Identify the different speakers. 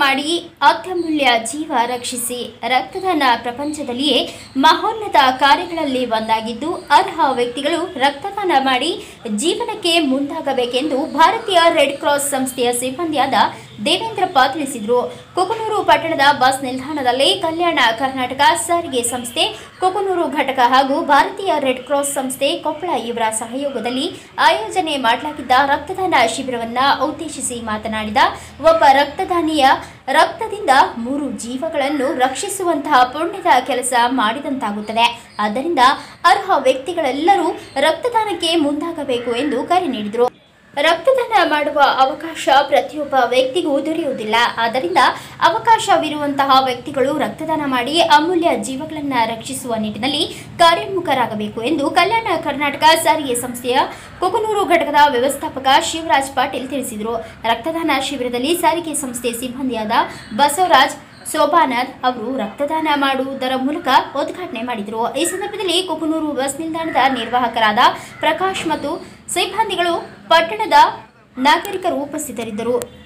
Speaker 1: ಮಾಡಿ ಅತ್ಯಮೂಲ್ಯ ಜೀವ ರಕ್ಷಿಸಿ ರಕ್ತದಾನ ಪ್ರಪಂಚದಲ್ಲಿಯೇ ಮಹೋನ್ನತ ಕಾರ್ಯಗಳಲ್ಲಿ ಒಂದಾಗಿದ್ದು ಅರ್ಹ ವ್ಯಕ್ತಿಗಳು ರಕ್ತದಾನ ಮಾಡಿ ಜೀವನಕ್ಕೆ ಮುಂದಾಗಬೇಕೆಂದು ಭಾರತೀಯ ರೆಡ್ ಕ್ರಾಸ್ ಸಂಸ್ಥೆಯ ಸಿಬ್ಬಂದಿಯಾದ ದೇವೇಂದ್ರಪ್ಪ ತಿಳಿಸಿದರು ಕೊಕನೂರು ಪಟ್ಟಣದ ಬಸ್ ನಿಲ್ದಾಣದಲ್ಲಿ ಕಲ್ಯಾಣ ಕರ್ನಾಟಕ ಸಾರಿಗೆ ಸಂಸ್ಥೆ ಕೊಕನೂರು ಘಟಕ ಹಾಗೂ ಭಾರತೀಯ ರೆಡ್ ಕ್ರಾಸ್ ಸಂಸ್ಥೆ ಕೊಪ್ಪಳ ಇವರ ಸಹಯೋಗದಲ್ಲಿ ಆಯೋಜನೆ ಮಾಡಲಾಗಿದ್ದ ರಕ್ತದಾನ ಶಿಬಿರವನ್ನು ಉದ್ದೇಶಿಸಿ ಮಾತನಾಡಿದ ಒಬ್ಬ ರಕ್ತದಾನಿಯ ರಕ್ತದಿಂದ ಮೂರು ಜೀವಗಳನ್ನು ರಕ್ಷಿಸುವಂತಹ ಪುಣ್ಯದ ಕೆಲಸ ಮಾಡಿದಂತಾಗುತ್ತದೆ ಆದ್ದರಿಂದ ಅರ್ಹ ವ್ಯಕ್ತಿಗಳೆಲ್ಲರೂ ರಕ್ತದಾನಕ್ಕೆ ಮುಂದಾಗಬೇಕು ಎಂದು ಕರೆ ನೀಡಿದರು ರಕ್ತದಾನ ಮಾಡುವ ಅವಕಾಶ ಪ್ರತಿಯೊಬ್ಬ ವ್ಯಕ್ತಿಗೂ ದೊರೆಯುವುದಿಲ್ಲ ಆದ್ದರಿಂದ ಅವಕಾಶವಿರುವಂತಹ ವ್ಯಕ್ತಿಗಳು ರಕ್ತದಾನ ಮಾಡಿ ಅಮೂಲ್ಯ ಜೀವಗಳನ್ನು ರಕ್ಷಿಸುವ ನಿಟ್ಟಿನಲ್ಲಿ ಕಾರ್ಯೋನ್ಮುಖರಾಗಬೇಕು ಎಂದು ಕಲ್ಯಾಣ ಕರ್ನಾಟಕ ಸಾರಿಗೆ ಸಂಸ್ಥೆಯ ಕೊಕನೂರು ಘಟಕದ ವ್ಯವಸ್ಥಾಪಕ ಶಿವರಾಜ್ ಪಾಟೀಲ್ ತಿಳಿಸಿದರು ರಕ್ತದಾನ ಶಿಬಿರದಲ್ಲಿ ಸಾರಿಗೆ ಸಂಸ್ಥೆ ಸಿಬ್ಬಂದಿಯಾದ ಬಸವರಾಜ್ ಶೋಭಾನಾಥ್ ಅವರು ರಕ್ತದಾನ ಮಾಡುವುದರ ಮೂಲಕ ಉದ್ಘಾಟನೆ ಮಾಡಿದರು ಈ ಸಂದರ್ಭದಲ್ಲಿ ಕುಕನೂರು ಬಸ್ ನಿಲ್ದಾಣದ ನಿರ್ವಾಹಕರಾದ ಪ್ರಕಾಶ್ ಮತ್ತು ಸಿಬ್ಬಂದಿಗಳು ಪಟ್ಟಣದ ನಾಗರಿಕರು ಉಪಸ್ಥಿತರಿದ್ದರು